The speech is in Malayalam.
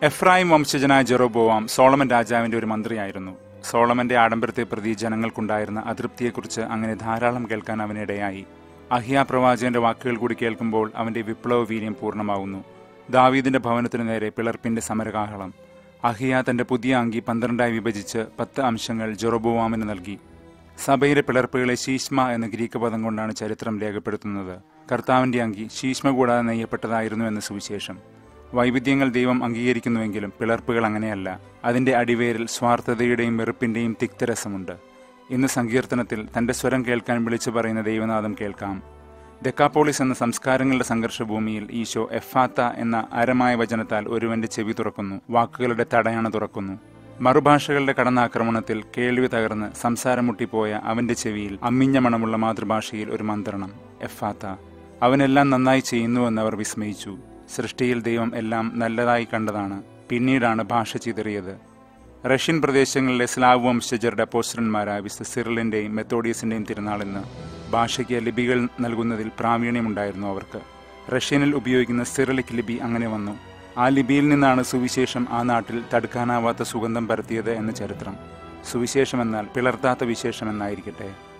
എഫ്രായിം വംശജനായ ജെറോബോവാം സോളമൻ രാജാവിന്റെ ഒരു മന്ത്രിയായിരുന്നു സോളമന്റെ ആഡംബരത്തെ പ്രതി ജനങ്ങൾക്കുണ്ടായിരുന്ന അതൃപ്തിയെക്കുറിച്ച് അങ്ങനെ ധാരാളം കേൾക്കാൻ അവനിടയായി അഹിയ പ്രവാചകന്റെ വാക്കുകൾ കൂടി കേൾക്കുമ്പോൾ അവന്റെ വിപ്ലവ വീര്യം പൂർണ്ണമാവുന്നു ദാവീദിന്റെ ഭവനത്തിനു നേരെ പിളർപ്പിന്റെ സമരകാഹളം അഹിയ തന്റെ പുതിയ അങ്കി പന്ത്രണ്ടായി വിഭജിച്ച് പത്ത് അംശങ്ങൾ ജെറോബോവാമിന് നൽകി സഭയിലെ പിളർപ്പുകളെ ശീഷ്മ എന്ന ഗ്രീക്ക് പദം കൊണ്ടാണ് ചരിത്രം രേഖപ്പെടുത്തുന്നത് കർത്താവിന്റെ അങ്കി ശീഷ്മ കൂടാതെ നെയ്യപ്പെട്ടതായിരുന്നു എന്ന സുവിശേഷം വൈവിധ്യങ്ങൾ ദൈവം അംഗീകരിക്കുന്നുവെങ്കിലും പിളർപ്പുകൾ അങ്ങനെയല്ല അതിന്റെ അടിവേരിൽ സ്വാർത്ഥതയുടെയും വെറുപ്പിന്റെയും തിക്തരസമുണ്ട് ഇന്ന് സങ്കീർത്തനത്തിൽ തന്റെ സ്വരം കേൾക്കാൻ വിളിച്ചു പറയുന്ന ദൈവനാഥം കേൾക്കാം ദെക്കാപ്പോളിസ് എന്ന സംസ്കാരങ്ങളുടെ സംഘർഷഭൂമിയിൽ ഈശോ എഫാത്ത എന്ന അരമായ വചനത്താൽ ഒരുവന്റെ ചെവി തുറക്കുന്നു വാക്കുകളുടെ തടയണ തുറക്കുന്നു മറുഭാഷകളുടെ കടന്നാക്രമണത്തിൽ കേൾവി തകർന്ന് സംസാരം മുട്ടിപ്പോയ അവന്റെ ചെവിയിൽ അമ്മിഞ്ഞ മണമുള്ള മാതൃഭാഷയിൽ ഒരു മന്ത്രണം എഫാത്ത അവനെല്ലാം നന്നായി ചെയ്യുന്നുവെന്ന് അവർ വിസ്മയിച്ചു സൃഷ്ടിയിൽ ദൈവം എല്ലാം നല്ലതായി കണ്ടതാണ് പിന്നീടാണ് ഭാഷ ചിതറിയത് റഷ്യൻ പ്രദേശങ്ങളിലെ സ്ലാവ് വംശജരുടെ അപ്പോസ്റ്റന്മാരായ വിശുദ്ധ സിറിലിന്റെയും മെത്തോഡിയസിന്റെയും തിരുനാളിന്ന് ഭാഷയ്ക്ക് ലിപികൾ നൽകുന്നതിൽ പ്രാവീണ്യമുണ്ടായിരുന്നു അവർക്ക് റഷ്യനിൽ ഉപയോഗിക്കുന്ന സിറിലിക് ലിപി അങ്ങനെ വന്നു ആ ലിപിയിൽ നിന്നാണ് സുവിശേഷം ആ നാട്ടിൽ തടുക്കാനാവാത്ത സുഗന്ധം പരത്തിയത് എന്ന ചരിത്രം സുവിശേഷം എന്നാൽ പിളർത്താത്ത വിശേഷം എന്നായിരിക്കട്ടെ